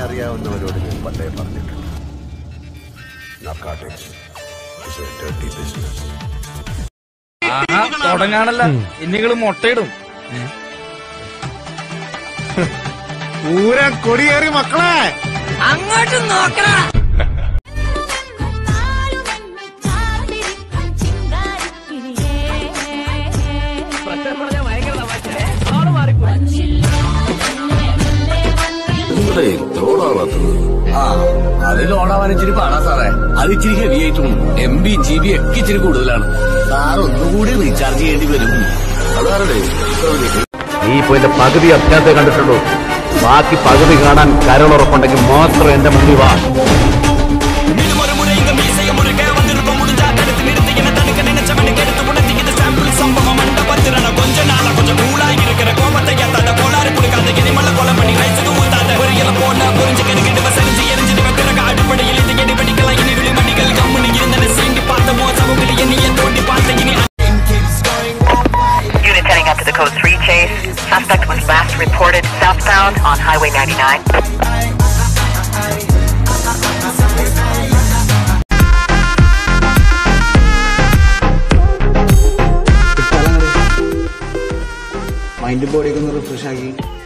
അറിയാവുന്നവരോട് ഞാൻ പണ്ടേ പറഞ്ഞിട്ടുണ്ട് Narcotics is a dirty business. ആഹാ തുടങ്ങാണല്ല ഇനികള് മുട്ടയിടും പൂര കൊടിയേറി മക്കളെ അങ്ങോട്ട് നോക്കണ ആ അത് ലോണാവാൻ ഇച്ചിരി പാടാ സാറേ അത് ഇച്ചിരി ഹെവി ആയിട്ടും എം ബി ജി ബി ഒക്കെ ഇച്ചിരി കൂടുതലാണ് സാർ ഒന്നുകൂടി റീചാർജ് ചെയ്യേണ്ടി വരും അതാരുടെ നീ ഇപ്പൊ എന്റെ പകുതി അഭ്യാസത്തെ കണ്ടിട്ടുള്ളൂ ബാക്കി പകുതി കാണാൻ കരളുറപ്പുണ്ടെങ്കിൽ മാത്രം എന്റെ മുന്നിൽ വാ Unit heading up to the Code 3 chase. Suspect was last reported southbound on Highway 99. Mind ബോഡിയൊക്കെ ഒന്ന് റിഫ്രഷ് ആക്കി